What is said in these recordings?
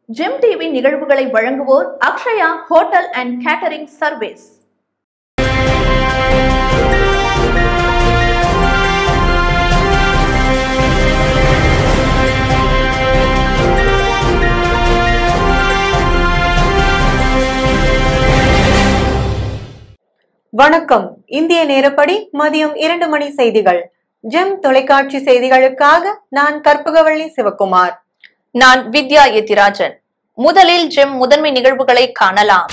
GeM TV நிகழ்வுகளை வழங்குவோர் Akshaya hotel and catering service வணக்கம் இந்திய நேரப்படி மதியம் இரண்டு மணி செய்திகள் ஜெம் தொலைக்காட்சி செய்திகளுக்காக நான் கற்பகவள்ளி சிவகுமார் நான் வித்யா எத்திராஜன் முதலில் ஜெம் முதன்மை நிகழ்வுகளை காணலாம்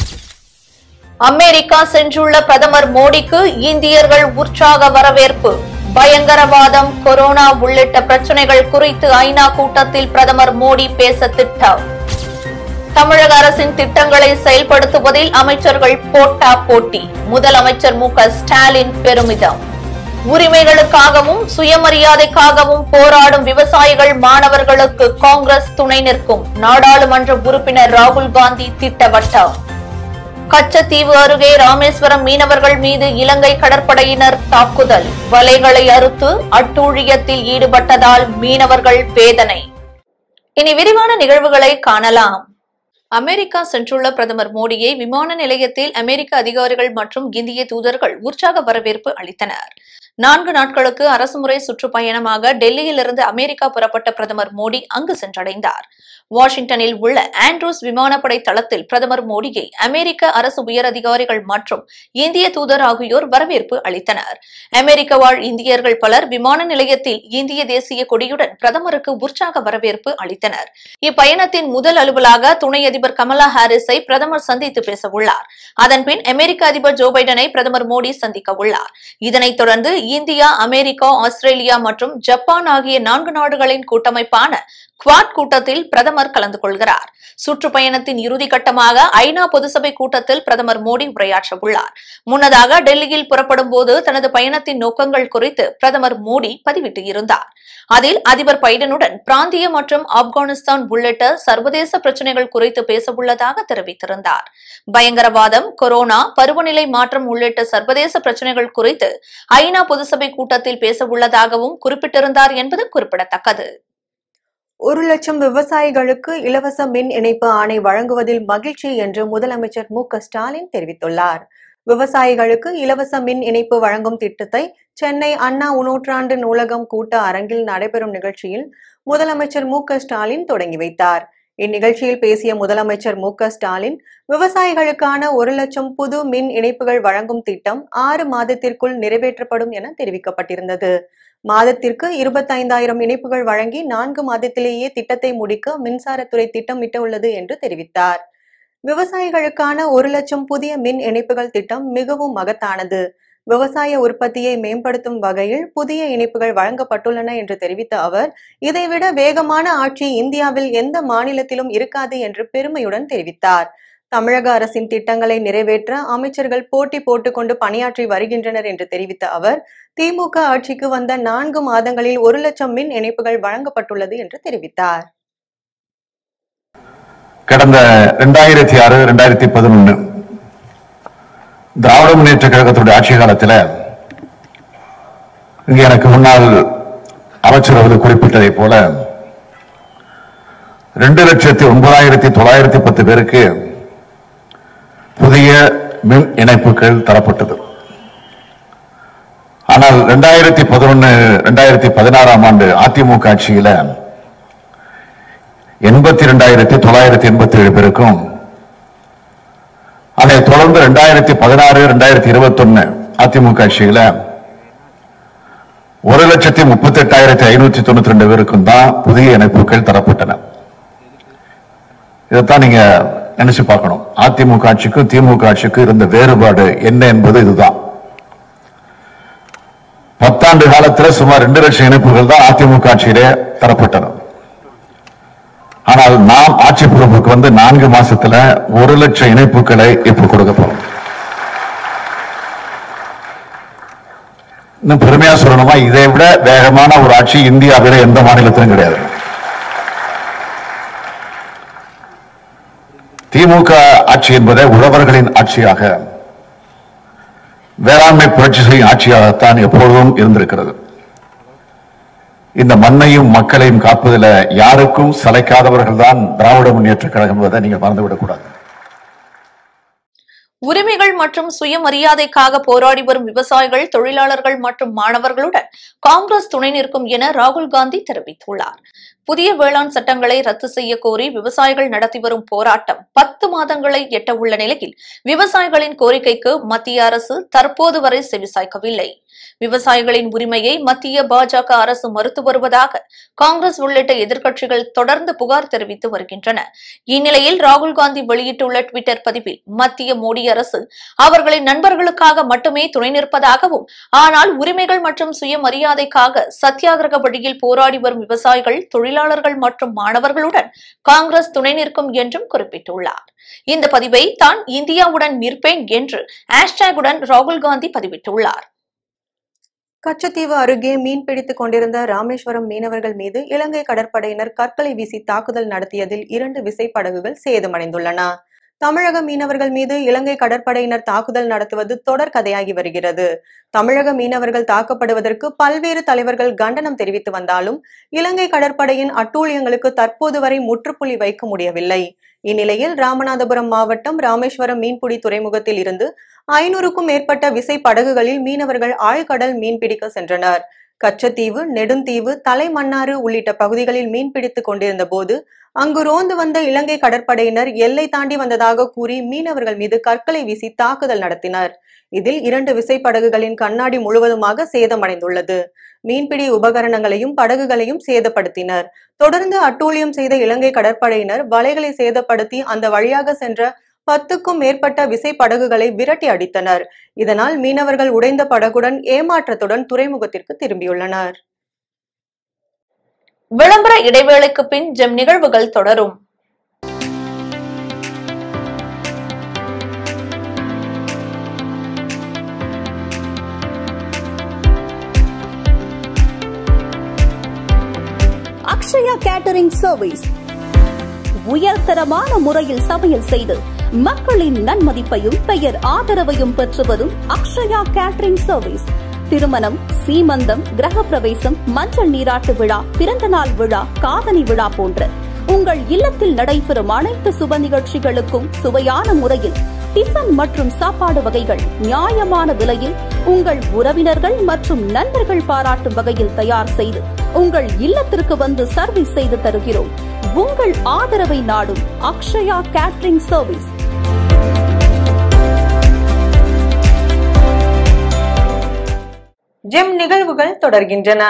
அமெரிக்கா சென்றுள்ள பிரதமர் மோடிக்கு இந்தியர்கள் உற்சாக வரவேற்பு பயங்கரவாதம் கொரோனா உள்ளிட்ட பிரச்சனைகள் குறித்து ஐநா கூட்டத்தில் பிரதமர் மோடி பேச திட்டம் தமிழக அரசின் திட்டங்களை செயல்படுத்துவதில் அமைச்சர்கள் போட்டா போட்டி முதலமைச்சர் மு க ஸ்டாலின் பெருமிதம் உரிமைகளுக்காகவும் சுயமரியாதைக்காகவும் போராடும் விவசாயிகள் மாணவர்களுக்கு காங்கிரஸ் துணை நிற்கும் நாடாளுமன்ற உறுப்பினர் ராகுல் காந்தி திட்டவட்டம் கச்சத்தீவு அருகே ராமேஸ்வரம் மீனவர்கள் மீது இலங்கை கடற்படையினர் தாக்குதல் வலைகளை அறுத்து அட்டூழியத்தில் ஈடுபட்டதால் மீனவர்கள் வேதனை இனி விரிவான நிகழ்வுகளை காணலாம் அமெரிக்கா சென்றுள்ள பிரதமர் மோடியை விமான நிலையத்தில் அமெரிக்க அதிகாரிகள் மற்றும் இந்திய தூதர்கள் உற்சாக வரவேற்பு அளித்தனர் நான்கு நாட்களுக்கு அரசுமுறை சுற்றுப்பயணமாக டெல்லியிலிருந்து அமெரிக்கா புறப்பட்ட பிரதமர் மோடி அங்கு சென்றடைந்தார் வாஷிங்டனில் உள்ள ஆண்ட்ரூஸ் விமானப்படை தளத்தில் பிரதமர் மோடியை அமெரிக்க அரசு உயரதிகாரிகள் மற்றும் இந்திய தூதர் ஆகியோர் வரவேற்பு அளித்தனர் அமெரிக்க வாழ் இந்தியர்கள் பலர் விமான நிலையத்தில் இந்திய தேசிய கொடியுடன் பிரதமருக்கு உற்சாக வரவேற்பு அளித்தனர் இப்பயணத்தின் முதல் அலுவலாக துணை அதிபர் கமலா ஹாரிஸை பிரதமர் சந்தித்து பேச உள்ளார் அதன்பின் அமெரிக்க அதிபர் ஜோ பைடனை பிரதமர் மோடி சந்திக்க உள்ளார் இதனைத் தொடர்ந்து இந்தியா அமெரிக்கா ஆஸ்திரேலியா மற்றும் ஜப்பான் ஆகிய நான்கு நாடுகளின் கூட்டமைப்பான குவாட் கூட்டத்தில் பிரதமர் கலந்து கொள்கிறார் சுற்றுப்பயணத்தின் இறுதி கட்டமாக ஐநா பொதுசபை கூட்டத்தில் பிரதமர் மோடி உரையாற்ற உள்ளார் முன்னதாக டெல்லியில் புறப்படும் போது தனது பயணத்தின் நோக்கங்கள் குறித்து பிரதமர் மோடி பதிவிட்டு இருந்தார் அதில் அதிபர் பைடனுடன் பிராந்திய மற்றும் ஆப்கானிஸ்தான் உள்ளிட்ட சர்வதேச பிரச்சனைகள் குறித்து பேசவுள்ளதாக தெரிவித்திருந்தார் பயங்கரவாதம் கொரோனா பருவநிலை மாற்றம் உள்ளிட்ட சர்வதேச பிரச்சனைகள் குறித்து ஐநா பொதுசபை கூட்டத்தில் பேசவுள்ளதாகவும் குறிப்பிட்டிருந்தார் என்பது குறிப்பிடத்தக்கது ஒரு லட்சம் விவசாயிகளுக்கு இலவச மின் இணைப்பு ஆணை வழங்குவதில் மகிழ்ச்சி என்று முதலமைச்சர் மு க ஸ்டாலின் தெரிவித்துள்ளார் விவசாயிகளுக்கு இலவச மின் இணைப்பு வழங்கும் திட்டத்தை சென்னை அண்ணா நூற்றாண்டு நூலகம் கூட்ட அரங்கில் நடைபெறும் நிகழ்ச்சியில் முதலமைச்சர் மு க ஸ்டாலின் தொடங்கி வைத்தார் இந்நிகழ்ச்சியில் பேசிய முதலமைச்சர் மு க ஸ்டாலின் விவசாயிகளுக்கான ஒரு லட்சம் புது மின் இணைப்புகள் வழங்கும் திட்டம் ஆறு மாதத்திற்குள் நிறைவேற்றப்படும் என தெரிவிக்கப்பட்டிருந்தது மாதத்திற்கு இருபத்தைந்தாயிரம் இணைப்புகள் வழங்கி நான்கு மாதத்திலேயே திட்டத்தை முடிக்க மின்சாரத்துறை திட்டமிட்டுள்ளது என்று தெரிவித்தார் விவசாயிகளுக்கான ஒரு லட்சம் புதிய மின் இணைப்புகள் திட்டம் மிகவும் மகத்தானது விவசாய உற்பத்தியை மேம்படுத்தும் வகையில் புதிய இணைப்புகள் வழங்கப்பட்டுள்ளன என்று தெரிவித்த அவர் இதைவிட வேகமான ஆட்சி இந்தியாவில் எந்த மாநிலத்திலும் இருக்காது என்று பெருமையுடன் தெரிவித்தார் தமிழக அரசின் திட்டங்களை நிறைவேற்ற அமைச்சர்கள் போட்டி போட்டுக்கொண்டு பணியாற்றி வருகின்றனர் என்று தெரிவித்த அவர் திமுக ஆட்சிக்கு வந்த நான்கு மாதங்களில் ஒரு லட்சம் மின் இணைப்புகள் வழங்கப்பட்டுள்ளது என்று தெரிவித்தார் கடந்த ரெண்டாயிரத்தி ஆறு ரெண்டாயிரத்தி பதினொன்னு திராவிட முன்னேற்ற கழகத்துடைய ஆட்சி காலத்தில் இங்கே எனக்கு முன்னால் அமைச்சர் அவர்கள் குறிப்பிட்டதை போல ரெண்டு லட்சத்தி ஒன்பதாயிரத்தி தொள்ளாயிரத்தி பத்து பேருக்கு புதிய மின் இணைப்புகள் தரப்பட்டது ஆனால் ரெண்டாயிரத்தி பதினொன்னு ரெண்டாயிரத்தி பதினாறாம் ஆண்டு அதிமுக ஆட்சியில எண்பத்தி ரெண்டாயிரத்தி தொள்ளாயிரத்தி எண்பத்தி ஏழு பேருக்கும் அதை தொடர்ந்து ரெண்டாயிரத்தி பதினாறு ரெண்டாயிரத்தி இருபத்தி ஒன்னு அதிமுக ஆட்சியில ஒரு லட்சத்தி முப்பத்தி எட்டாயிரத்தி ஐநூத்தி தொண்ணூத்தி ரெண்டு பேருக்கும் தான் புதிய இணைப்புகள் தரப்பட்டன இதைத்தான் நீங்க நினைச்சு பார்க்கணும் அதிமுக ஆட்சிக்கும் திமுக ஆட்சிக்கும் இருந்த வேறுபாடு என்ன என்பது இதுதான் பத்தாண்டு காலத்தில் சுமார் ரெண்டு லட்சம் இணைப்புகள் தான் அதிமுக ஆட்சியிலே தரப்பட்டன ஆனால் நாம் ஆட்சி பொறுப்புக்கு வந்து நான்கு மாசத்துல ஒரு லட்சம் இணைப்புகளை இப்ப கொடுக்க போறோம் இன்னும் பெருமையா சொல்லணுமா இதை விட வேகமான ஒரு ஆட்சி இந்தியாவில எந்த மாநிலத்திலும் கிடையாது திமுக ஆட்சி என்பதை உழவர்களின் ஆட்சியாக வேளாண்மை புரட்சி செய்யும் ஆட்சியாகத்தான் எப்பொழுதும் இருந்திருக்கிறது இந்த மண்ணையும் மக்களையும் காப்பதில் யாருக்கும் சளைக்காதவர்கள் தான் திராவிட முன்னேற்ற கழகம் என்பதை நீங்கள் மறந்துவிடக்கூடாது உரிமைகள் மற்றும் சுயமரியாதைக்காக போராடி வரும் விவசாயிகள் தொழிலாளர்கள் மற்றும் மாணவர்களுடன் காங்கிரஸ் துணை நிற்கும் என ராகுல் காந்தி தெரிவித்துள்ளார் புதிய வேளாண் சட்டங்களை ரத்து செய்ய கோரி விவசாயிகள் நடத்தி வரும் போராட்டம் பத்து மாதங்களை எட்ட உள்ள நிலையில் விவசாயிகளின் கோரிக்கைக்கு மத்திய அரசு தற்போது வரை செவிசாய்க்கவில்லை விவசாயிகளின் உரிமையை மத்திய பாஜக அரசு மறுத்து வருவதாக காங்கிரஸ் உள்ளிட்ட எதிர்க்கட்சிகள் தொடர்ந்து புகார் தெரிவித்து வருகின்றன இந்நிலையில் ராகுல் காந்தி வெளியிட்டுள்ள டுவிட்டர் பதிவில் மத்திய மோடி அரசு அவர்களின் நண்பர்களுக்காக மட்டுமே துணை நிற்பதாகவும் ஆனால் உரிமைகள் மற்றும் சுயமரியாதைக்காக சத்தியாகிரக வழியில் போராடி வரும் விவசாயிகள் தொழிலாளர்கள் மற்றும் மாணவர்களுடன் காங்கிரஸ் துணை நிற்கும் என்றும் குறிப்பிட்டுள்ளார் இந்த பதிவை தான் இந்தியாவுடன் நிற்பேன் என்று ஹேஷ்டேகுடன் ராகுல் காந்தி பதிவிட்டுள்ளார் கச்சத்தீவு அருகே மீன் பிடித்துக் கொண்டிருந்த ராமேஸ்வரம் மீனவர்கள் மீது இலங்கை கடற்படையினர் கற்களை வீசி தாக்குதல் நடத்தியதில் இரண்டு விசைப்படகுகள் சேதமடைந்துள்ளன தமிழக மீனவர்கள் மீது இலங்கை கடற்படையினர் தாக்குதல் நடத்துவது தொடர் கதையாகி வருகிறது தமிழக மீனவர்கள் தாக்கப்படுவதற்கு பல்வேறு தலைவர்கள் கண்டனம் தெரிவித்து வந்தாலும் இலங்கை கடற்படையின் அட்டூழியங்களுக்கு தற்போது வரை முற்றுப்புள்ளி வைக்க முடியவில்லை இந்நிலையில் ராமநாதபுரம் மாவட்டம் ராமேஸ்வரம் மீன்பிடி துறைமுகத்தில் இருந்து ஐநூறுக்கும் மேற்பட்ட விசை படகுகளில் மீனவர்கள் ஆழ்கடல் மீன்பிடிக்க சென்றனர் கச்சத்தீவு நெடுந்தீவு தலைமன்னாறு உள்ளிட்ட பகுதிகளில் மீன்பிடித்துக் கொண்டிருந்த போது அங்கு ரோந்து வந்த இலங்கை கடற்படையினர் எல்லை தாண்டி வந்ததாக கூறி மீனவர்கள் மீது கற்களை வீசி தாக்குதல் நடத்தினர் இதில் இரண்டு விசைப்படகுகளின் கண்ணாடி முழுவதுமாக சேதமடைந்துள்ளது மீன்பிடி உபகரணங்களையும் படகுகளையும் சேதப்படுத்தினர் தொடர்ந்து அட்டூழியம் செய்த இலங்கை கடற்படையினர் வலைகளை சேதப்படுத்தி அந்த வழியாக சென்ற பத்துக்கும் மேற்பட்ட விசைப்படகுகளை விரட்டி அடித்தனர் இதனால் மீனவர்கள் உடைந்த படகுடன் ஏமாற்றத்துடன் துறைமுகத்திற்கு திரும்பியுள்ளனர் விளம்பர இடைவேளைக்கு பின் ஜெம் நிகழ்வுகள் தொடரும் அக்ஷயா கேட்டரிங் சர்வீஸ் உயர்தரமான முறையில் சமையல் செய்து மக்களின் நன்மதிப்பையும் பெயர் ஆதரவையும் பெற்று வரும் அக்ஷயா கேட்டரிங் சர்வீஸ் திருமணம் சீமந்தம் கிரகப்பிரவேசம் மஞ்சள் நீராட்டு விழா பிறந்தநாள் விழா காதணி விழா போன்ற உங்கள் இல்லத்தில் நடைபெறும் அனைத்து சுப நிகழ்ச்சிகளுக்கும் சுவையான முறையில் டிஃபன் மற்றும் சாப்பாடு வகைகள் நியாயமான விலையில் உங்கள் உறவினர்கள் மற்றும் நண்பர்கள் பாராட்டும் வகையில் தயார் செய்து உங்கள் இல்லத்திற்கு வந்து சர்வீஸ் செய்து தருகிறோம் உங்கள் ஆதரவை நாடும் அக்ஷயா கேட்டரிங் சர்வீஸ் ஜெம் நிகழ்வுகள் தொடர்கின்றன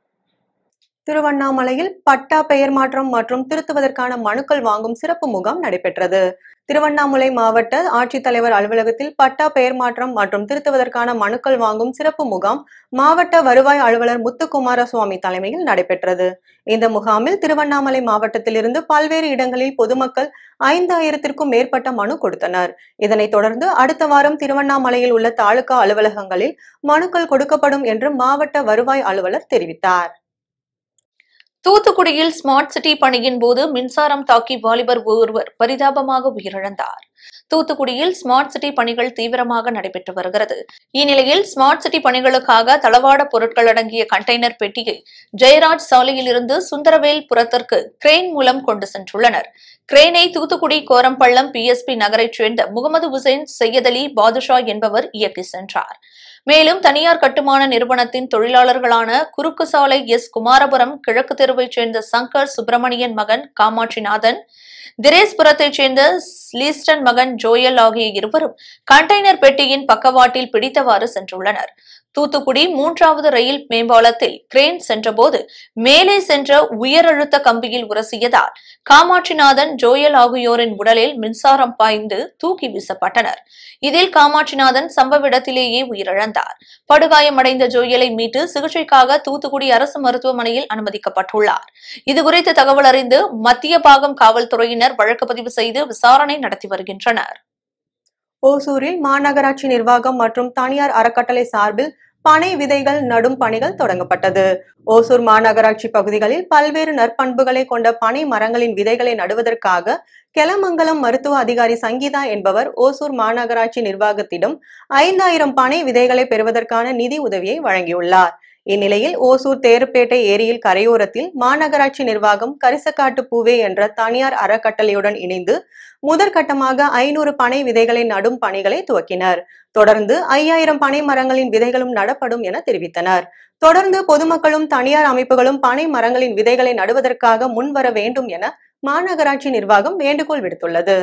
திருவண்ணாமலையில் பட்டா பெயர் மாற்றம் மற்றும் திருத்துவதற்கான மனுக்கள் வாங்கும் சிறப்பு முகாம் நடைபெற்றது திருவண்ணாமலை மாவட்ட ஆட்சித்தலைவர் அலுவலகத்தில் பட்டா பெயர் மாற்றம் மற்றும் திருத்துவதற்கான மனுக்கள் வாங்கும் சிறப்பு முகாம் மாவட்ட வருவாய் அலுவலர் முத்துக்குமாரசுவாமி தலைமையில் நடைபெற்றது இந்த முகாமில் திருவண்ணாமலை மாவட்டத்திலிருந்து பல்வேறு இடங்களில் பொதுமக்கள் ஐந்தாயிரத்திற்கும் மேற்பட்ட மனு கொடுத்தனர் இதனைத் தொடர்ந்து அடுத்த வாரம் திருவண்ணாமலையில் உள்ள தாலுகா அலுவலகங்களில் மனுக்கள் கொடுக்கப்படும் என்று மாவட்ட வருவாய் அலுவலர் தெரிவித்தார் தூத்துக்குடியில் ஸ்மார்ட் சிட்டி பணியின் போது மின்சாரம் தாக்கி வாலிபர் ஒருவர் பரிதாபமாக உயிரிழந்தார் தூத்துக்குடியில் ஸ்மார்ட் சிட்டி பணிகள் தீவிரமாக நடைபெற்று வருகிறது இந்நிலையில் ஸ்மார்ட் சிட்டி பணிகளுக்காக தளவாட பொருட்கள் அடங்கிய கண்டெய்னர் பெட்டியை ஜெயராஜ் சாலையில் இருந்து சுந்தரவேல் புறத்திற்கு கிரெயின் மூலம் கொண்டு சென்றுள்ளனர் கிரெயினை தூத்துக்குடி கோரம்பள்ளம் பிஎஸ்பி நகரைச் சேர்ந்த முகமது உசேன் சையத் அலி பாதுஷா என்பவர் இயக்கி சென்றார் மேலும் தனியார் கட்டுமான நிறுவனத்தின் தொழிலாளர்களான குறுக்கு சாலை எஸ் குமாரபுரம் கிழக்கு தெருவைச் சேர்ந்த சங்கர் சுப்பிரமணியன் மகன் காமாட்சிநாதன் திரேஸ்புரத்தைச் சேர்ந்த லீஸ்டன் மகன் ஜோயல் ஆகிய இருவரும் கண்டெய்னர் பெட்டியின் பக்கவாட்டில் பிடித்தவாறு சென்றுள்ளனர் தூத்துக்குடி மூன்றாவது ரயில் மேம்பாலத்தில் கிரேன் சென்றபோது மேலே சென்ற உயரழுத்த கம்பியில் உரசியதால் காமாட்சிநாதன் ஜோயல் ஆகியோரின் உடலில் மின்சாரம் பாய்ந்து தூக்கி வீசப்பட்டனர் இதில் காமாட்சிநாதன் சம்பவ இடத்திலேயே உயிரிழந்தார் படுகாயமடைந்த ஜோயலை மீட்டு சிகிச்சைக்காக தூத்துக்குடி அரசு மருத்துவமனையில் அனுமதிக்கப்பட்டுள்ளார் இதுகுறித்து தகவல் அறிந்து மத்திய பாகம் காவல்துறையினர் வழக்கு பதிவு செய்து விசாரணை நடத்தி வருகின்றனர் ஓசூரில் மாநகராட்சி நிர்வாகம் மற்றும் தனியார் அறக்கட்டளை சார்பில் பனை விதைகள் நடும் பணிகள் தொடங்கப்பட்டது ஓசூர் மாநகராட்சி பகுதிகளில் பல்வேறு நற்பண்புகளை கொண்ட பனை மரங்களின் விதைகளை நடுவதற்காக கெலமங்கலம் மருத்துவ அதிகாரி சங்கீதா என்பவர் ஓசூர் மாநகராட்சி நிர்வாகத்திடம் ஐந்தாயிரம் பனை விதைகளை பெறுவதற்கான நிதி உதவியை வழங்கியுள்ளார் இந்நிலையில் ஓசூர் தேருப்பேட்டை ஏரியில் கரையோரத்தில் மாநகராட்சி நிர்வாகம் கரிசக்காட்டு பூவே என்ற தனியார் அறக்கட்டளையுடன் இணைந்து முதற்கட்டமாக ஐநூறு பனை விதைகளை நடும் பணிகளை துவக்கினர் தொடர்ந்து ஐயாயிரம் பனை மரங்களின் விதைகளும் நடப்படும் என தெரிவித்தனர் தொடர்ந்து பொதுமக்களும் தனியார் அமைப்புகளும் பனை மரங்களின் விதைகளை நடுவதற்காக முன்வர வேண்டும் என மாநகராட்சி நிர்வாகம் வேண்டுகோள் விடுத்துள்ளது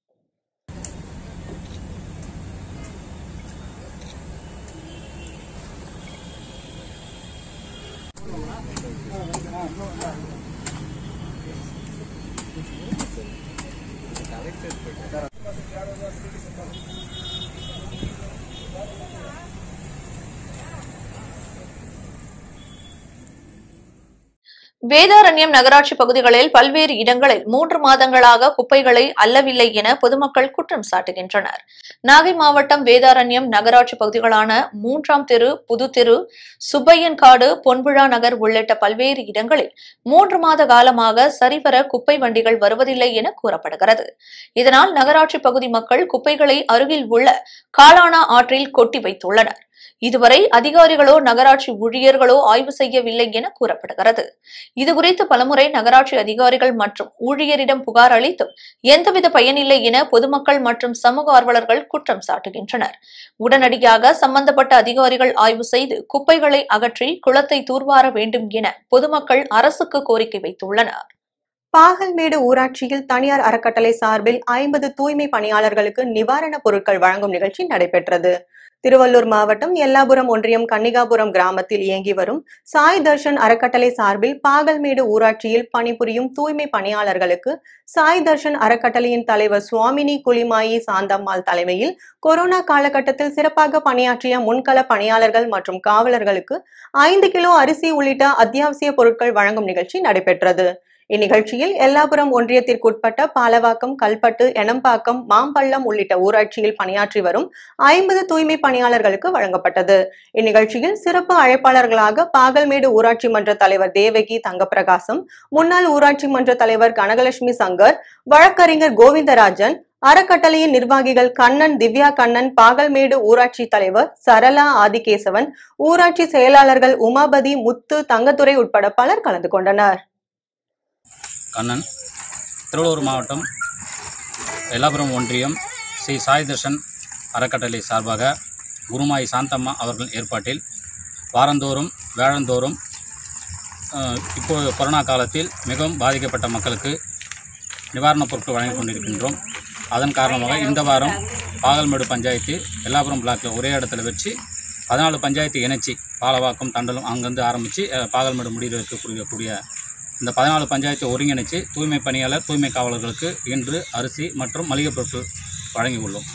வேதாரண்யம் நகராட்சி பகுதிகளில் பல்வேறு இடங்களில் மூன்று மாதங்களாக குப்பைகளை அல்லவில்லை என பொதுமக்கள் குற்றம் சாட்டுகின்றனர் நாகை மாவட்டம் வேதாரண்யம் நகராட்சி பகுதிகளான மூன்றாம் தெரு புதுத்தெரு சுப்பையன்காடு பொன்விழா நகர் உள்ளிட்ட பல்வேறு இடங்களில் மூன்று மாத காலமாக சரிவர குப்பை வண்டிகள் வருவதில்லை என கூறப்படுகிறது இதனால் நகராட்சி பகுதி மக்கள் குப்பைகளை அருகில் உள்ள காலானா ஆற்றில் கொட்டி வைத்துள்ளனர் இதுவரை அதிகாரிகளோ நகராட்சி ஊழியர்களோ ஆய்வு செய்யவில்லை என கூறப்படுகிறது இதுகுறித்து பலமுறை நகராட்சி அதிகாரிகள் மற்றும் ஊழியரிடம் புகார் அளித்தும் எந்தவித பயனில்லை என பொதுமக்கள் மற்றும் சமூக ஆர்வலர்கள் குற்றம் சாட்டுகின்றனர் உடனடியாக சம்பந்தப்பட்ட அதிகாரிகள் ஆய்வு செய்து குப்பைகளை அகற்றி குளத்தை தூர்வார வேண்டும் என பொதுமக்கள் அரசுக்கு கோரிக்கை வைத்துள்ளனர் பாகல்மேடு ஊராட்சியில் தனியார் அறக்கட்டளை சார்பில் ஐம்பது தூய்மை பணியாளர்களுக்கு நிவாரணப் பொருட்கள் வழங்கும் நிகழ்ச்சி நடைபெற்றது திருவள்ளூர் மாவட்டம் எல்லாபுரம் ஒன்றியம் கன்னிகாபுரம் கிராமத்தில் இயங்கி வரும் சாய் தர்ஷன் அறக்கட்டளை சார்பில் பாகல்மேடு ஊராட்சியில் பணிபுரியும் தூய்மை பணியாளர்களுக்கு சாய் தர்ஷன் அறக்கட்டளையின் தலைவர் சுவாமினி குலிமாயி சாந்தம்மாள் தலைமையில் கொரோனா காலகட்டத்தில் சிறப்பாக பணியாற்றிய முன்கள பணியாளர்கள் மற்றும் காவலர்களுக்கு ஐந்து கிலோ அரிசி உள்ளிட்ட அத்தியாவசிய பொருட்கள் வழங்கும் நிகழ்ச்சி நடைபெற்றது இந்நிகழ்ச்சியில் எல்லாபுரம் ஒன்றியத்திற்குட்பட்ட பாலவாக்கம் கல்பட்டு எனம்பாக்கம் மாம்பள்ளம் உள்ளிட்ட ஊராட்சியில் பணியாற்றி வரும் ஐம்பது தூய்மை பணியாளர்களுக்கு வழங்கப்பட்டது இந்நிகழ்ச்சியில் சிறப்பு அழைப்பாளர்களாக பாகல்மேடு ஊராட்சி மன்ற தலைவர் தேவகி தங்கப்பிரகாசம் முன்னாள் ஊராட்சி மன்ற தலைவர் கனகலட்சுமி சங்கர் வழக்கறிஞர் கோவிந்தராஜன் அறக்கட்டளையின் நிர்வாகிகள் கண்ணன் திவ்யா கண்ணன் பாகல்மேடு ஊராட்சி தலைவர் சரளா ஆதிகேசவன் ஊராட்சி செயலாளர்கள் உமாபதி முத்து தங்கத்துறை உட்பட பலர் கலந்து கொண்டனர் கண்ணன் திருவள்ளூர் மாவட்டம் எல்லாபுரம் ஒன்றியம் ஸ்ரீ சாய் தர்ஷன் அறக்கட்டளை சார்பாக குருமாய் சாந்தம்மா அவர்கள் ஏற்பாட்டில் வாரந்தோறும் வேழந்தோறும் அஹ், இப்போது கொரோனா காலத்தில் மிகவும் பாதிக்கப்பட்ட மக்களுக்கு நிவாரணப் பொருட்கள் வழங்கிக் கொண்டிருக்கின்றோம் அதன் காரணமாக இந்த வாரம் பாகல்மேடு பஞ்சாயத்து எல்லாபுரம் பிளாக்கில் ஒரே இடத்துல வச்சு பதினாலு பஞ்சாயத்து இணைச்சி பாலவாக்கம் தண்டலம் அங்கேருந்து ஆரம்பித்து பாகல்மேடு முடிவில் இருக்கக்கூடிய இந்த பதினாலு பஞ்சாயத்தை ஒருங்கிணைச்சு தூய்மை பணியாளர் தூய்மை காவலர்களுக்கு இன்று அரிசி மற்றும் மளிகைப் பொருட்கள் வழங்கியுள்ளோம்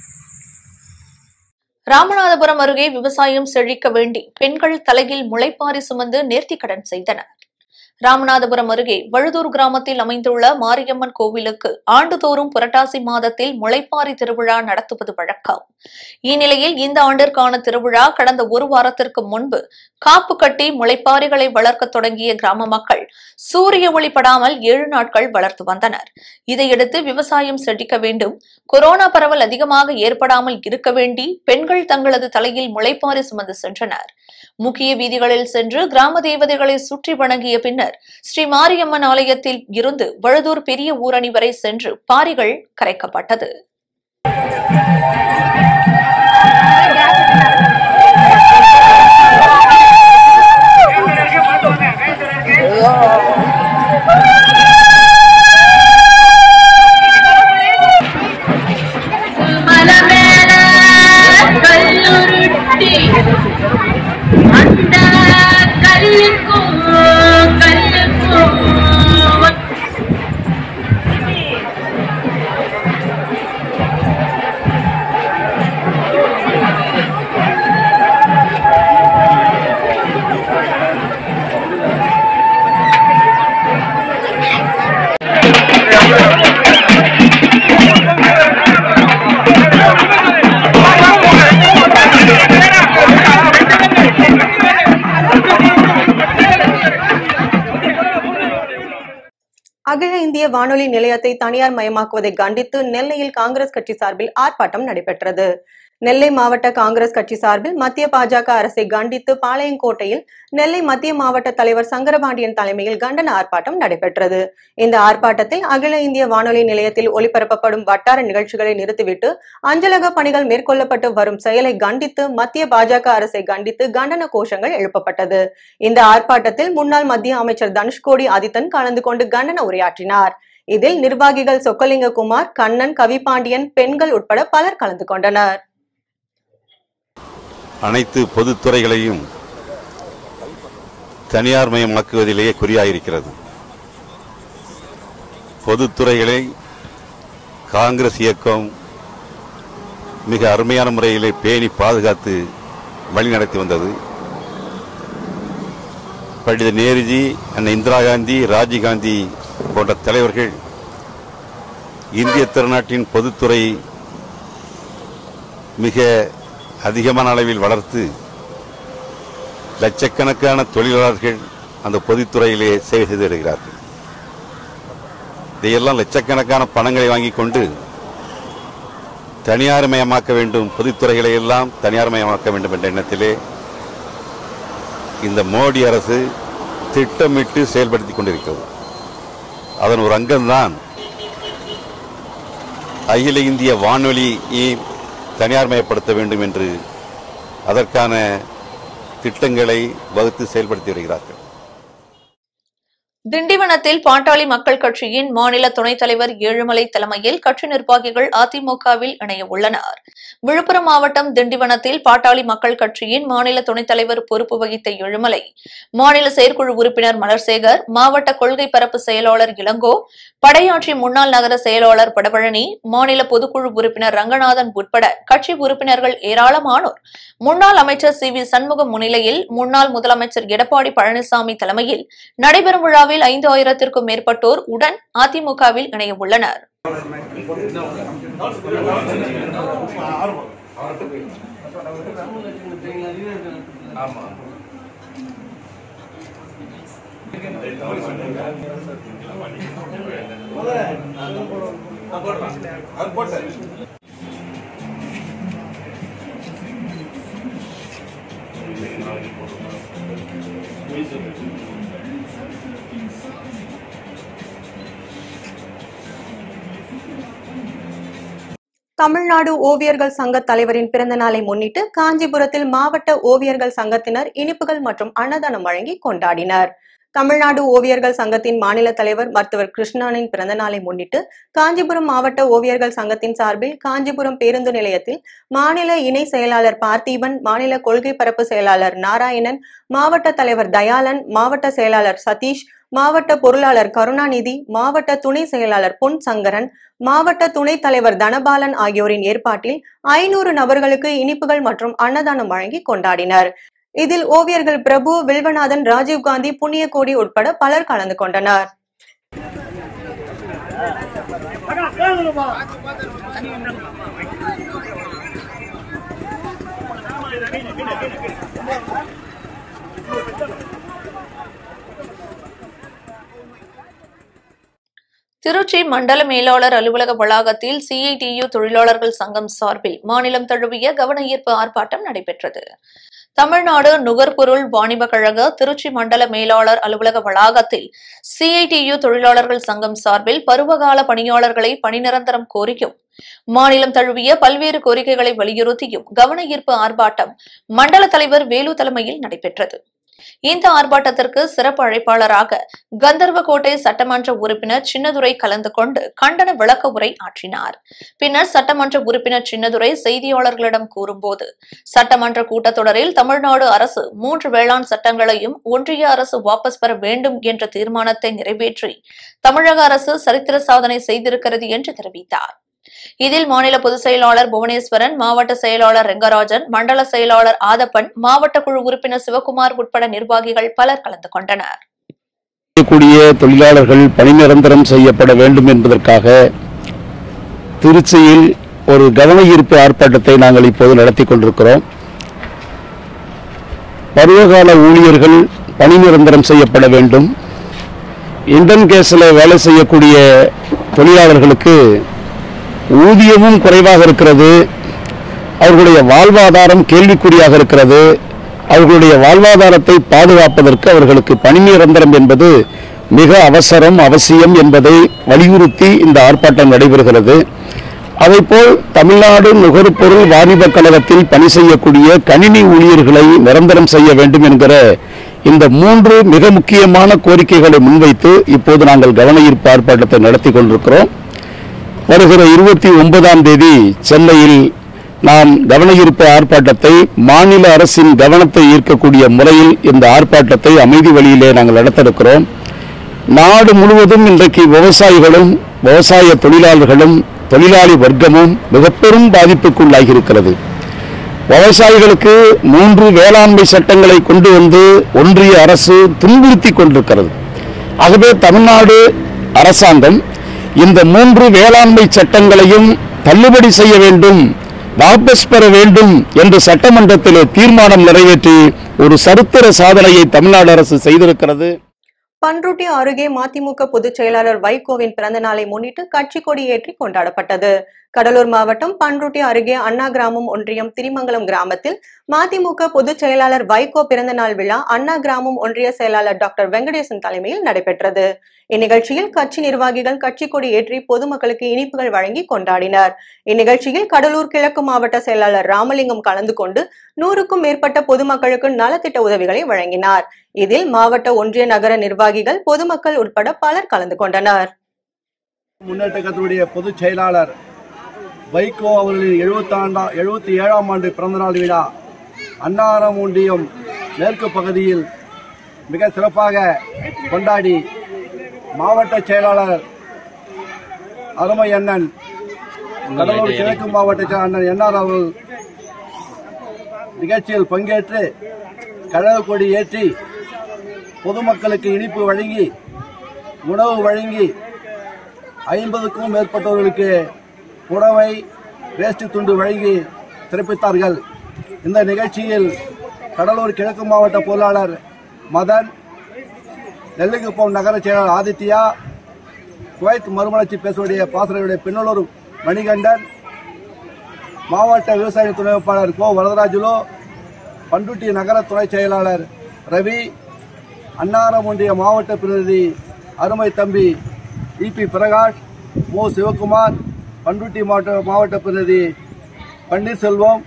ராமநாதபுரம் அருகே விவசாயம் செழிக்க வேண்டி பெண்கள் தலையில் முளைப்பாரி சுமந்து நேர்த்திக்கடன் செய்தனர் ராமநாதபுரம் அருகே வழுதூர் கிராமத்தில் அமைந்துள்ள மாரியம்மன் கோவிலுக்கு ஆண்டுதோறும் புரட்டாசி மாதத்தில் முளைப்பாரி திருவிழா நடத்துவது வழக்கம் இந்நிலையில் இந்த ஆண்டிற்கான திருவிழா கடந்த ஒரு வாரத்திற்கு முன்பு காப்பு கட்டி முளைப்பாரிகளை வளர்க்க தொடங்கிய கிராம மக்கள் சூரிய ஒளி படாமல் ஏழு நாட்கள் வளர்த்து வந்தனர் இதையடுத்து விவசாயம் செழிக்க வேண்டும் கொரோனா பரவல் அதிகமாக ஏற்படாமல் இருக்க வேண்டி பெண்கள் தங்களது தலையில் முளைப்பாரி சுமந்து சென்றனர் முக்கிய வீதிகளில் சென்று கிராம தேவதைகளை சுற்றி வணங்கிய பின்னர் ஸ்ரீ மாரியம்மன் ஆலயத்தில் இருந்து வழுதூர் பெரிய ஊரணி வரை சென்று பாரிகள் கரைக்கப்பட்டது மலமேல கல்லுருட்டி அந்த கல்லுக்கும் கல்லுக்கும் அகில இந்திய வானொலி நிலையத்தை தனியார் மயமாக்குவதை கண்டித்து நெல்லையில் காங்கிரஸ் கட்சி சார்பில் ஆர்ப்பாட்டம் நடைபெற்றது நெல்லை மாவட்ட காங்கிரஸ் கட்சி சார்பில் மத்திய பாஜக அரசை கண்டித்து பாளையங்கோட்டையில் நெல்லை மத்திய மாவட்ட தலைவர் சங்கரபாண்டியன் தலைமையில் கண்டன ஆர்ப்பாட்டம் நடைபெற்றது இந்த ஆர்ப்பாட்டத்தில் அகில இந்திய வானொலி நிலையத்தில் ஒலிபரப்பப்படும் வட்டார நிகழ்ச்சிகளை நிறுத்திவிட்டு அஞ்சலக பணிகள் மேற்கொள்ளப்பட்டு வரும் செயலை கண்டித்து மத்திய பாஜக அரசை கண்டித்து கண்டன கோஷங்கள் எழுப்பப்பட்டது இந்த ஆர்ப்பாட்டத்தில் முன்னாள் மத்திய அமைச்சர் தனுஷ்கோடி ஆதித்தன் கலந்து கொண்டு கண்டன உரையாற்றினார் இதில் நிர்வாகிகள் சொக்கலிங்க குமார் கண்ணன் கவிபாண்டியன் பெண்கள் உட்பட பலர் கலந்து கொண்டனர் அனைத்து பொதுத்துறைகளையும் தனியார் மயமாக்குவதிலேயே குறியாயிருக்கிறது பொதுத்துறைகளை காங்கிரஸ் இயக்கம் மிக அருமையான முறையிலே பேணி பாதுகாத்து வழிநடத்தி வந்தது பண்டித நேருஜி அன்னை இந்திரா காந்தி ராஜீவ்காந்தி போன்ற தலைவர்கள் இந்திய திருநாட்டின் பொதுத்துறை மிக அதிகமான அளவில் வளர்த்து லட்சக்கணக்கான தொழிலாளர்கள் அந்த பொதுத்துறையிலே சேவை செய்து வருகிறார்கள் இதையெல்லாம் லட்சக்கணக்கான பணங்களை வாங்கிக் கொண்டு தனியார்மயமாக்க வேண்டும் பொதுத்துறைகளை எல்லாம் தனியார்மயமாக்க வேண்டும் என்ற எண்ணத்திலே இந்த மோடி அரசு திட்டமிட்டு செயல்படுத்திக் கொண்டிருக்கிறது அதன் ஒரு அங்கம்தான் அகில இந்திய வானொலியை தனியார்மயப்படுத்த வேண்டும் என்று அதற்கான திட்டங்களை வகுத்து செயல்படுத்தி வருகிறார்கள் திண்டிவனத்தில் பாட்டாளி மக்கள் கட்சியின் மாநில துணைத் தலைவர் ஏழுமலை தலைமையில் கட்சி நிர்வாகிகள் அதிமுகவில் இணைய உள்ளனர் விழுப்புரம் மாவட்டம் திண்டிவனத்தில் பாட்டாளி மக்கள் கட்சியின் மாநில துணைத் தலைவர் பொறுப்பு வகித்த ஏழுமலை மாநில செயற்குழு உறுப்பினர் மலர்சேகர் மாவட்ட கொள்கை பரப்பு செயலாளர் இளங்கோ படையாட்சி முன்னாள் நகர செயலாளர் படபழனி மாநில பொதுக்குழு உறுப்பினர் ரங்கநாதன் உட்பட கட்சி உறுப்பினர்கள் ஏராளமானோர் முன்னாள் அமைச்சர் சி வி சண்முகம் முன்னிலையில் முன்னாள் முதலமைச்சர் எடப்பாடி பழனிசாமி தலைமையில் நடைபெறும் விழாவில் ஐந்து ஆயிரத்திற்கும் மேற்பட்டோர் உடன் அதிமுகவில் இணைய உள்ளனர் தமிழ்நாடு ஓவியர்கள் சங்க தலைவரின் பிறந்த நாளை முன்னிட்டு காஞ்சிபுரத்தில் மாவட்ட ஓவியர்கள் சங்கத்தினர் இனிப்புகள் மற்றும் அன்னதானம் வழங்கி கொண்டாடினர் தமிழ்நாடு ஓவியர்கள் சங்கத்தின் மாநில தலைவர் மருத்துவர் கிருஷ்ணனின் பிறந்த நாளை முன்னிட்டு காஞ்சிபுரம் மாவட்ட ஓவியர்கள் சங்கத்தின் சார்பில் காஞ்சிபுரம் பேருந்து நிலையத்தில் மாநில இணை செயலாளர் பார்த்திபன் மாநில கொள்கை பரப்பு செயலாளர் நாராயணன் மாவட்ட தலைவர் தயாளன் மாவட்ட செயலாளர் சதீஷ் மாவட்ட பொருளாளர் கருணாநிதி மாவட்ட துணை செயலாளர் பொன் சங்கரன் மாவட்ட துணைத் தலைவர் தனபாலன் ஆகியோரின் ஏற்பாட்டில் ஐநூறு நபர்களுக்கு இனிப்புகள் மற்றும் அன்னதானம் வழங்கி கொண்டாடினர் இதில் ஓவியர்கள் பிரபு வில்வநாதன் ராஜீவ்காந்தி புண்ணியகோடி உட்பட பலர் கலந்து கொண்டனர் திருச்சி மண்டல மேலாளர் அலுவலக வளாகத்தில் சிஐடியு தொழிலாளர்கள் சங்கம் சார்பில் மாநிலம் தழுவிய கவன ஈர்ப்பு ஆர்ப்பாட்டம் நடைபெற்றது தமிழ்நாடு நுகர்பொருள் வாணிப கழக திருச்சி மண்டல மேலாளர் அலுவலக வளாகத்தில் சிஐடியு தொழிலாளர்கள் சங்கம் சார்பில் பருவகால பணியாளர்களை பணி நிரந்தரம் கோரியும் மாநிலம் தழுவிய பல்வேறு கோரிக்கைகளை வலியுறுத்தியும் கவன ஈர்ப்பு ஆர்ப்பாட்டம் மண்டல தலைவர் வேலு தலைமையில் நடைபெற்றது இந்த ஆர்ப்பாட்டத்திற்கு சிறப்பு அழைப்பாளராக கந்தர்வகோட்டை சட்டமன்ற உறுப்பினர் சின்னதுரை கலந்து கொண்டு கண்டன விளக்க உரை ஆற்றினார் பின்னர் சட்டமன்ற உறுப்பினர் சின்னதுரை செய்தியாளர்களிடம் கூறும்போது சட்டமன்ற கூட்டத்தொடரில் தமிழ்நாடு அரசு மூன்று வேளாண் சட்டங்களையும் ஒன்றிய அரசு வாபஸ் பெற வேண்டும் என்ற தீர்மானத்தை நிறைவேற்றி தமிழக அரசு சரித்திர சாதனை செய்திருக்கிறது என்று தெரிவித்தார் இதில் மாநில பொதுச் செயலாளர் புவனேஸ்வரன் மாவட்ட செயலாளர் ரெங்கராஜன் மண்டல செயலாளர் ஆதப்பன் மாவட்ட குழு உறுப்பினர் சிவகுமார் உட்பட நிர்வாகிகள் பலர் கலந்து கொண்டனர் செய்யக்கூடிய தொழிலாளர்கள் பணி நிரந்தரம் செய்யப்பட வேண்டும் என்பதற்காக திருச்சியில் ஒரு கவன ஈர்ப்பு ஆர்ப்பாட்டத்தை நாங்கள் இப்போது நடத்தி கொண்டிருக்கிறோம் பருவகால ஊழியர்கள் பணி நிரந்தரம் செய்யப்பட வேண்டும் இண்டன் கேஸில் வேலை செய்யக்கூடிய தொழிலாளர்களுக்கு ஊதியமும் குறைவாக இருக்கிறது அவர்களுடைய வாழ்வாதாரம் கேள்விக்குறியாக இருக்கிறது அவர்களுடைய வாழ்வாதாரத்தை பாதுகாப்பதற்கு அவர்களுக்கு பணி நிரந்தரம் என்பது மிக அவசரம் அவசியம் என்பதை வலியுறுத்தி இந்த ஆர்ப்பாட்டம் நடைபெறுகிறது அதேபோல் தமிழ்நாடு நுகர்பொருள் வாணிபக் கழகத்தில் பணி செய்யக்கூடிய கணினி ஊழியர்களை நிரந்தரம் செய்ய வேண்டும் என்கிற இந்த மூன்று மிக முக்கியமான கோரிக்கைகளை முன்வைத்து இப்போது நாங்கள் கவன ஈர்ப்பு ஆர்ப்பாட்டத்தை நடத்தி கொண்டிருக்கிறோம் வருகிற இருபத்தி ஒன்பதாம் தேதி சென்னையில் நாம் கவன ஈர்ப்பு ஆர்ப்பாட்டத்தை மாநில அரசின் கவனத்தை ஈர்க்கக்கூடிய முறையில் இந்த ஆர்ப்பாட்டத்தை அமைதி வழியிலே நாங்கள் நடத்த இருக்கிறோம் நாடு முழுவதும் இன்றைக்கு விவசாயிகளும் விவசாய தொழிலாளர்களும் தொழிலாளி வர்க்கமும் மிக பெரும் பாதிப்புக்குள்ளாகி இருக்கிறது விவசாயிகளுக்கு மூன்று வேளாண்மை சட்டங்களை கொண்டு வந்து ஒன்றிய அரசு துன்புறுத்தி கொண்டிருக்கிறது ஆகவே தமிழ்நாடு அரசாங்கம் இந்த மூன்று வேளாண்மை சட்டங்களையும் தள்ளுபடி செய்ய வேண்டும் வாபஸ் பெற வேண்டும் என்று சட்டமன்றத்திலே தீர்மானம் நிறைவேற்றி ஒரு சரித்திர சாதனையை தமிழ்நாடு அரசு செய்திருக்கிறது பன்ருட்டி அருகே மதிமுக பொதுச் செயலாளர் வைகோவின் பிறந்த நாளை முன்னிட்டு கட்சி கொடி ஏற்றி கொண்டாடப்பட்டது கடலூர் மாவட்டம் பன்ருட்டி அருகே அண்ணா கிராமம் ஒன்றியம் திரிமங்கலம் கிராமத்தில் மதிமுக பொதுச் செயலாளர் வைகோ பிறந்த நாள் விழா அண்ணா கிராமம் ஒன்றிய செயலாளர் டாக்டர் வெங்கடேசன் தலைமையில் நடைபெற்றது இந்நிகழ்ச்சியில் கட்சி நிர்வாகிகள் கட்சி கொடி ஏற்றி பொதுமக்களுக்கு இனிப்புகள் வழங்கி கொண்டாடினர் இந்நிகழ்ச்சியில் கடலூர் கிழக்கு மாவட்ட செயலாளர் ராமலிங்கம் கலந்து கொண்டு நூறுக்கும் மேற்பட்ட பொதுமக்களுக்கு நலத்திட்ட உதவிகளை வழங்கினார் இதில் மாவட்ட ஒன்றிய நகர நிர்வாகிகள் பொதுமக்கள் உட்பட பலர் கலந்து கொண்டனர் முன்னேற்ற கட்சியுடைய பொதுச் செயலாளர் வைகோ அவர்களின் எழுபத்தாண்டா எழுபத்தி ஏழாம் ஆண்டு பிறந்தநாள் விழா அன்னாரம் ஒன்றியம் மேற்கு பகுதியில் மிக சிறப்பாக கொண்டாடி மாவட்ட செயலாளர் அருமை அண்ணன் கடலூர் கிழக்கு மாவட்ட செயலாளர் அண்ணன் என்ஆர் அவர்கள் நிகழ்ச்சியில் பங்கேற்று கழக கொடி ஏற்றி பொதுமக்களுக்கு இனிப்பு வழங்கி உணவு வழங்கி ஐம்பதுக்கும் மேற்பட்டவர்களுக்கு புடவை வேஷ்டி துண்டு வழங்கி சிறப்பித்தார்கள் இந்த நிகழ்ச்சியில் கடலூர் கிழக்கு மாவட்ட பொருளாளர் மதன் நெல்லிக்குப்பம் நகர செயலாளர் ஆதித்யா குவைத் மறுமலர்ச்சி பேசுவடைய பாசறையுடைய பின்னலூர் மணிகண்டன் மாவட்ட விவசாய துணை வேட்பாளர் கோ வரதராஜுலு பண்ருட்டி நகர துணை செயலாளர் ரவி அன்னாரம் ஒன்றிய மாவட்ட பிரதிநிதி அருமை தம்பி இபி பிரகாஷ் மு சிவகுமார் பண்ருட்டி மாவட்ட மாவட்ட பிரதிநிதி பன்னீர்செல்வம்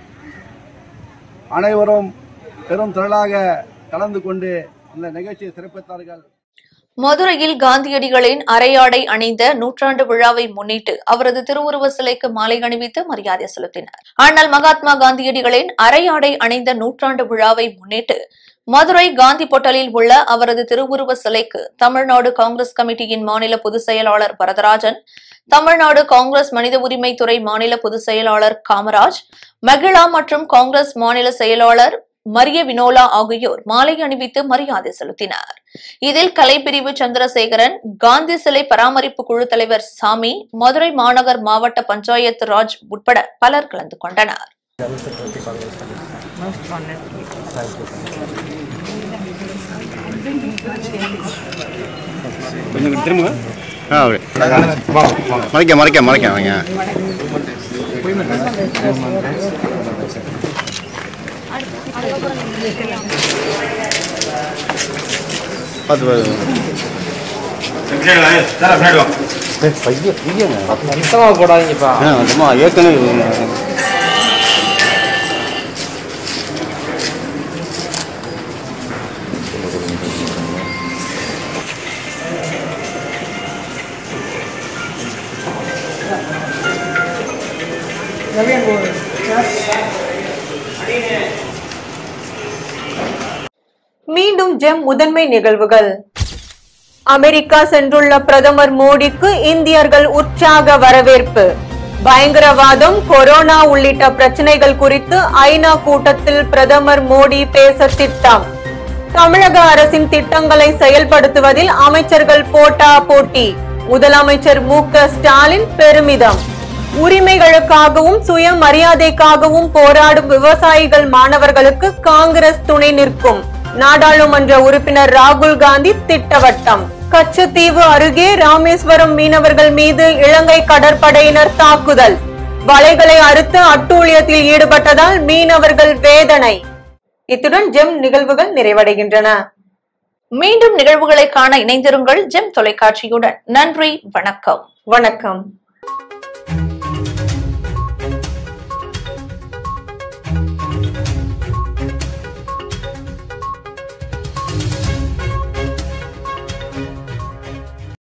அனைவரும் பெரும் திரளாக கலந்து கொண்டு இந்த நிகழ்ச்சியை சிறப்பித்தார்கள் மதுரையில் காந்தியடிகளின் அரையாடை அணிந்த நூற்றாண்டு விழாவை முன்னிட்டு அவரது திருவுருவ சிலைக்கு மாலை அணிவித்து மரியாதை செலுத்தினர் அண்ணல் மகாத்மா காந்தியடிகளின் அரையாடை அணிந்த நூற்றாண்டு விழாவை முன்னிட்டு மதுரை காந்தி பொட்டலில் உள்ள அவரது திருவுருவ சிலைக்கு தமிழ்நாடு காங்கிரஸ் கமிட்டியின் மாநில பொதுச் செயலாளர் வரதராஜன் தமிழ்நாடு காங்கிரஸ் மனித உரிமை துறை மாநில பொதுச் செயலாளர் காமராஜ் மகிழா மற்றும் காங்கிரஸ் மாநில செயலாளர் மரிய வினோலா ஆகியோர் மாலை அணிவித்து மரியாதை செலுத்தினர் இதில் கலைப்பிரிவு சந்திரசேகரன் காந்தி சிலை பராமரிப்பு குழு தலைவர் சாமி மதுரை மாநகர் மாவட்ட பஞ்சாயத்து ராஜ் உட்பட பலர் கலந்து கொண்டனர் கொஞ்சம் திரும்ப ஆ ஓகே மறைக்க மறைக்க மறைக்க அவங்க பார்த்து பார்த்து போடாதீங்கப்பா ஆ சும்மா ஏற்கனவே மீண்டும் ஜெம் முதன்மை நிகழ்வுகள் அமெரிக்கா சென்றுள்ள பிரதமர் மோடிக்கு இந்தியர்கள் உற்சாக வரவேற்பு பயங்கரவாதம் கொரோனா உள்ளிட்ட பிரச்சனைகள் குறித்து ஐநா கூட்டத்தில் பிரதமர் மோடி பேச திட்டம் தமிழக அரசின் திட்டங்களை செயல்படுத்துவதில் அமைச்சர்கள் போட்டா போட்டி முதலமைச்சர் மு க ஸ்டாலின் பெருமிதம் உரிமைகளுக்காகவும் சுயமரியாதைக்காகவும் போராடும் விவசாயிகள் மாணவர்களுக்கு காங்கிரஸ் துணை நிற்கும் நாடாளுமன்ற உறுப்பினர் ராகுல் காந்தி திட்டவட்டம் கச்சத்தீவு அருகே ராமேஸ்வரம் மீனவர்கள் மீது இலங்கை கடற்படையினர் தாக்குதல் வலைகளை அறுத்து அட்டூழியத்தில் ஈடுபட்டதால் மீனவர்கள் வேதனை இத்துடன் ஜெம் நிகழ்வுகள் நிறைவடைகின்றன மீண்டும் நிகழ்வுகளை காண இணைந்திருங்கள் ஜெம் தொலைக்காட்சியுடன் நன்றி வணக்கம் வணக்கம்